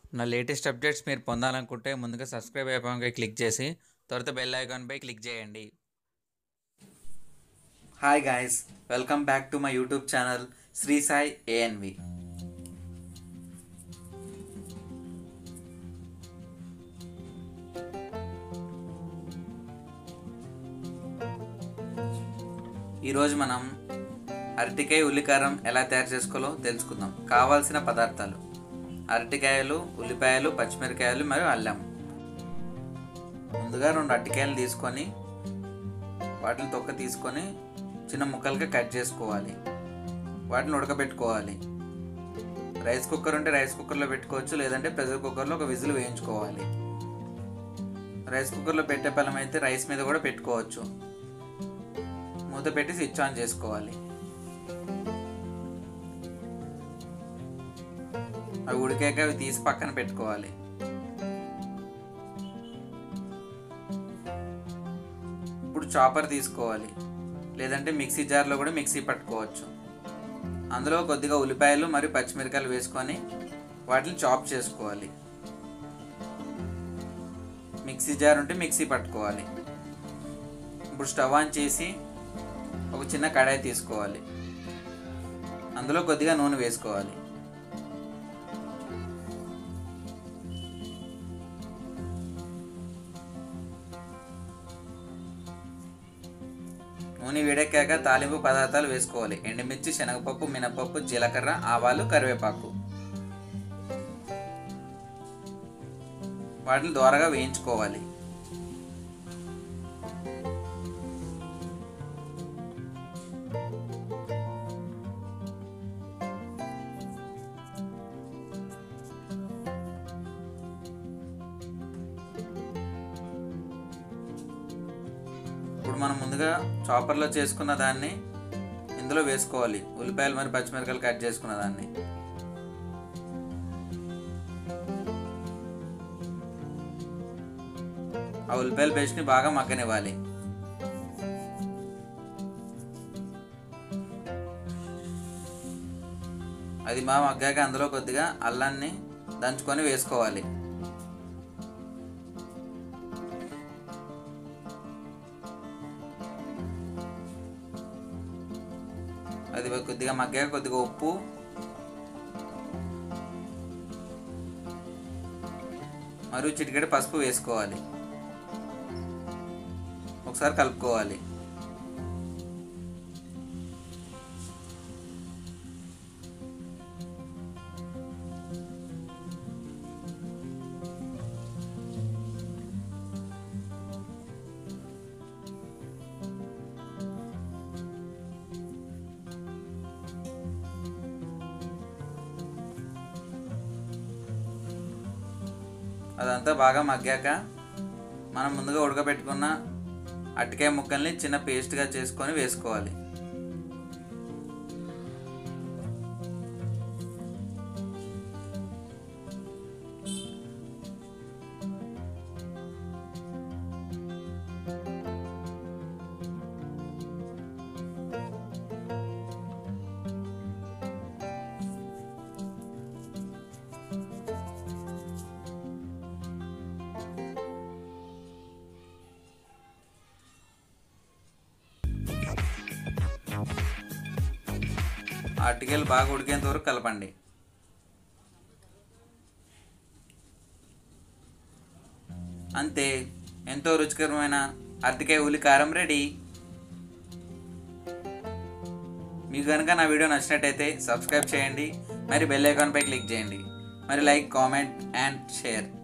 నా latest updates మీరు పొందాలనుకుంటే ముందుగా సబ్స్క్రైబ్ అయిపోయి క్లిక్ చేసి తర్వాత బెల్ ఐకాన్పై క్లిక్ చేయండి hi guys welcome back to my YouTube channel Sri Sai ANV ఈరోజు మనం అరటికాయ ఉల్లికారం ఎలా తయారు చేసుకోవాలో తెలుసుకుందాం కావాల్సిన పదార్థాలు అరటికాయలు ఉల్లిపాయలు పచ్చిమిరకాయలు మరియు అల్లం ముందుగా రెండు అరటికాయలు తీసుకొని వాటిని తొక్క తీసుకొని చిన్న ముక్కలుగా కట్ చేసుకోవాలి వాటిని ఉడకబెట్టుకోవాలి రైస్ కుక్కర్ ఉంటే రైస్ కుక్కర్లో పెట్టుకోవచ్చు లేదంటే ప్రెషర్ కుక్కర్లో ఒక విజిల్ వేయించుకోవాలి రైస్ కుక్కర్లో పెట్టే పలం అయితే రైస్ మీద కూడా పెట్టుకోవచ్చు మూత పెట్టి స్విచ్ ఆన్ చేసుకోవాలి అవి ఉడికాక అవి తీసి పక్కన పెట్టుకోవాలి ఇప్పుడు చాపర్ తీసుకోవాలి లేదంటే మిక్సీ జార్లో కూడా మిక్సీ పట్టుకోవచ్చు అందులో కొద్దిగా ఉల్లిపాయలు మరియు పచ్చిమిరకాయలు వేసుకొని వాటిని చాప్ చేసుకోవాలి మిక్సీ జార్ ఉంటే మిక్సీ పట్టుకోవాలి ఇప్పుడు స్టవ్ ఆన్ చేసి ఒక చిన్న కడాయి తీసుకోవాలి అందులో కొద్దిగా నూనె వేసుకోవాలి నూనె వేడెక్కాక తాలింపు పదార్థాలు వేసుకోవాలి ఎండుమిర్చి శనగపప్పు మినపప్పు జీలకర్ర ఆవాలు కరివేపాకు వాటిని దోరగా వేయించుకోవాలి ఇప్పుడు మనం ముందుగా చాపర్లో చేసుకున్న దాన్ని ఇందులో వేసుకోవాలి ఉల్లిపాయలు మరి పచ్చిమిరపకాయలు కట్ చేసుకున్న దాన్ని ఆ ఉల్లిపాయల పేస్ట్ని బాగా మగ్గనివ్వాలి అది బాగా మగ్గాక అందులో కొద్దిగా అల్లాన్ని దంచుకొని వేసుకోవాలి అది కొద్దిగా మగ్గాక కొద్దిగా ఉప్పు మరియు చిటికెడు పసుపు వేసుకోవాలి ఒకసారి కలుపుకోవాలి అదంతా బాగా మగ్గాక మనం ముందుగా ఉడకబెట్టుకున్న అరటికాయ ముక్కల్ని చిన్న పేస్ట్గా చేసుకొని వేసుకోవాలి అరటికాయలు బాగా ఉడికేంత వరకు కలపండి అంతే ఎంతో రుచికరమైన అరటికాయ ఉల్లి కారం రెడీ మీకు కనుక నా వీడియో నచ్చినట్టయితే సబ్స్క్రైబ్ చేయండి మరి బెల్ ఐకాన్పై క్లిక్ చేయండి మరి లైక్ కామెంట్ అండ్ షేర్